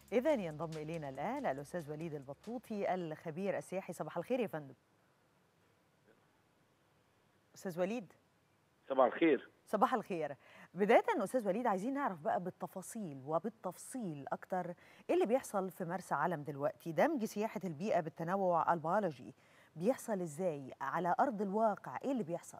إذا ينضم إلينا الآن الأستاذ وليد البطوطي الخبير السياحي صباح الخير يا فندم أستاذ وليد صباح الخير صباح الخير بداية أستاذ وليد عايزين نعرف بقى بالتفاصيل وبالتفصيل أكتر إيه اللي بيحصل في مرسى علم دلوقتي دمج سياحة البيئة بالتنوع البيولوجي بيحصل إزاي على أرض الواقع إيه اللي بيحصل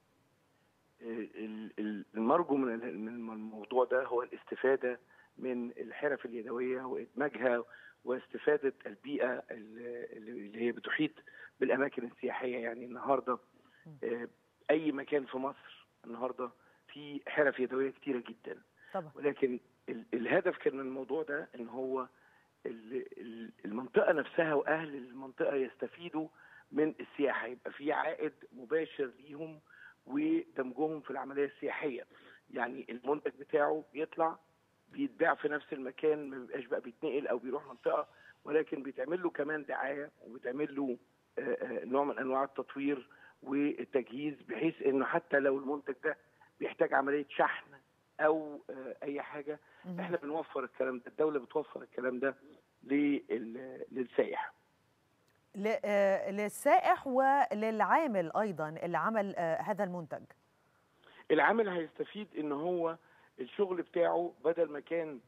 ال- ال- المرجو من ال- من الموضوع ده هو الاستفاده من الحرف اليدويه وادماجها واستفاده البيئه اللي اللي هي بتحيط بالاماكن السياحيه يعني النهارده آه، اي مكان في مصر النهارده في حرف يدويه كتيره جدا طبعا ولكن ال- الهدف كان من الموضوع ده ان هو ال- ال- المنطقه نفسها واهل المنطقه يستفيدوا من السياحه يبقى في عائد مباشر ليهم ودمجهم في العمليه السياحيه يعني المنتج بتاعه بيطلع بيتباع في نفس المكان ما بيبقاش بقى بيتنقل او بيروح منطقه ولكن بيتعمل له كمان دعايه وبيتعمل له آه، آه، نوع من انواع التطوير والتجهيز بحيث انه حتى لو المنتج ده بيحتاج عمليه شحن او آه، اي حاجه مهم. احنا بنوفر الكلام ده الدوله بتوفر الكلام ده لل- للسائح ل- آه، للسائح وللعامل أيضا اللي عمل آه، هذا المنتج العامل هيستفيد ان هو الشغل بتاعه بدل ما كان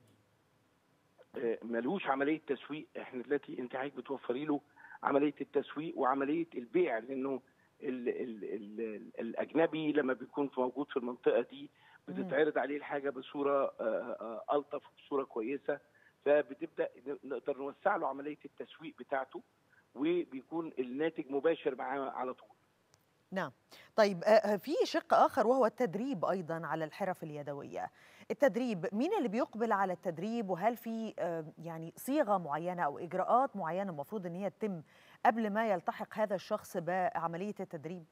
آه، ملوش عمليه تسويق احنا دلوقتي انت حضرتك بتوفري له عمليه التسويق وعمليه البيع لانه ال ال ال الاجنبي لما بيكون موجود في المنطقه دي بتتعرض عليه الحاجه بصوره آه، آه، الطف وبصوره كويسه فبتبدا نقدر نوسع له عمليه التسويق بتاعته وبيكون الناتج مباشر معاه على طول نعم طيب آه، في شق آخر وهو التدريب أيضا على الحرف اليدوية التدريب مين اللي بيقبل على التدريب وهل في آه، يعني صيغة معينة أو إجراءات معينة المفروض أن هي تتم قبل ما يلتحق هذا الشخص بعملية التدريب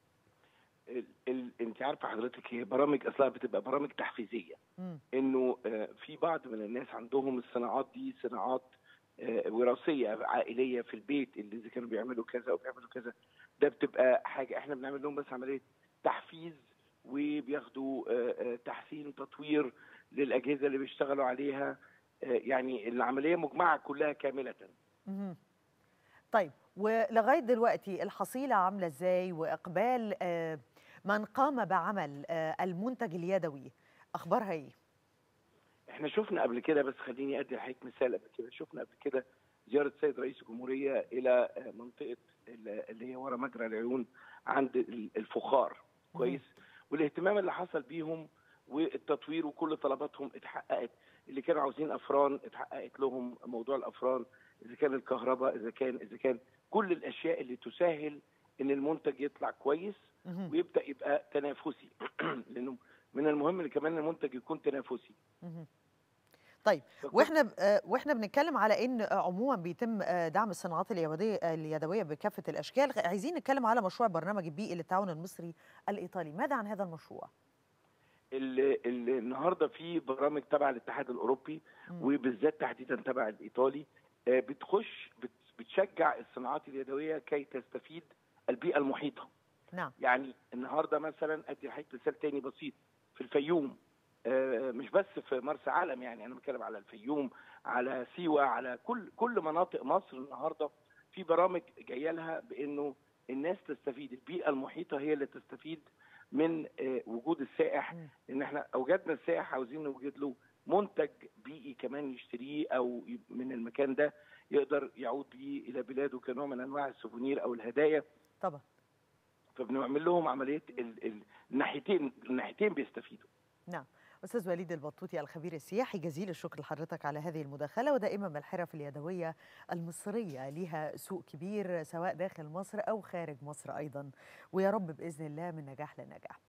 ال ال انت عارفه حضرتك هي برامج اصلها بتبقى برامج تحفيزيه مم. انه آه، في بعض من الناس عندهم الصناعات دي صناعات آه، وراثيه عائليه في البيت اللي اذا كانوا بيعملوا كذا او بيعملوا كذا ده بتبقى حاجه احنا بنعمل لهم بس عمليه تحفيز وبياخدوا آه، آه، تحسين تطوير للاجهزه اللي بيشتغلوا عليها آه، يعني العمليه مجمعه كلها كامله مهم. طيب ولغاية دلوقتي الحصيلة عاملة ازاي وإقبال آه، من قام بعمل آه، المنتج اليدوي أخبارها ايه؟ احنا شفنا قبل كده بس خليني ادي لحضرتك مثال قبل كده شفنا قبل كده زياره السيد رئيس الجمهوريه الى آه، منطقه ال- اللي هي ورا مجرى العيون عند ال- الفخار كويس والاهتمام اللي حصل بيهم والتطوير وكل طلباتهم اتحققت اللي كانوا عاوزين افران اتحققت لهم موضوع الافران اذا كان الكهرباء اذا كان اذا كان كل الاشياء اللي تسهل ان المنتج يطلع كويس مهم. ويبدا يبقى تنافسي لانه من المهم ان كمان المنتج يكون تنافسي مهم. طيب واحنا ب- آه، واحنا بنتكلم على ان آه، عموما بيتم آه، دعم الصناعات اليدويه اليدويه بكافه الاشكال غ- عايزين نتكلم على مشروع برنامج البيئي للتعاون المصري الايطالي ماذا عن هذا المشروع ال- ال- النهارده في برامج تبع الاتحاد الاوروبي مم. وبالذات تحديدا تبع الايطالي آه، بتخش بت- بتشجع الصناعات اليدويه كي تستفيد البيئه المحيطه نعم يعني النهارده مثلا ادي لحضرتك مثال تاني بسيط في الفيوم آه، مش بس في مرسى علم يعني انا بتكلم على الفيوم على سيوه على كل كل مناطق مصر النهارده في برامج جايه لها بانه الناس تستفيد البيئه المحيطه هي اللي تستفيد من آه، وجود السائح مم. ان احنا اوجدنا السائح عاوزين نوجد له منتج بيئي كمان يشتريه او ي- من المكان ده يقدر يعود بيه الى بلاده كنوع من انواع السوفونير او الهدايا طبعا فبنعمل لهم عمليه ال- ال- الناحيتين الناحيتين بيستفيدوا نعم استاذ وليد البطوطي الخبير السياحي جزيل الشكر لحضرتك على هذه المداخله ودائما ما الحرف اليدويه المصريه لها سوق كبير سواء داخل مصر او خارج مصر ايضا ويا رب باذن الله من نجاح لنجاح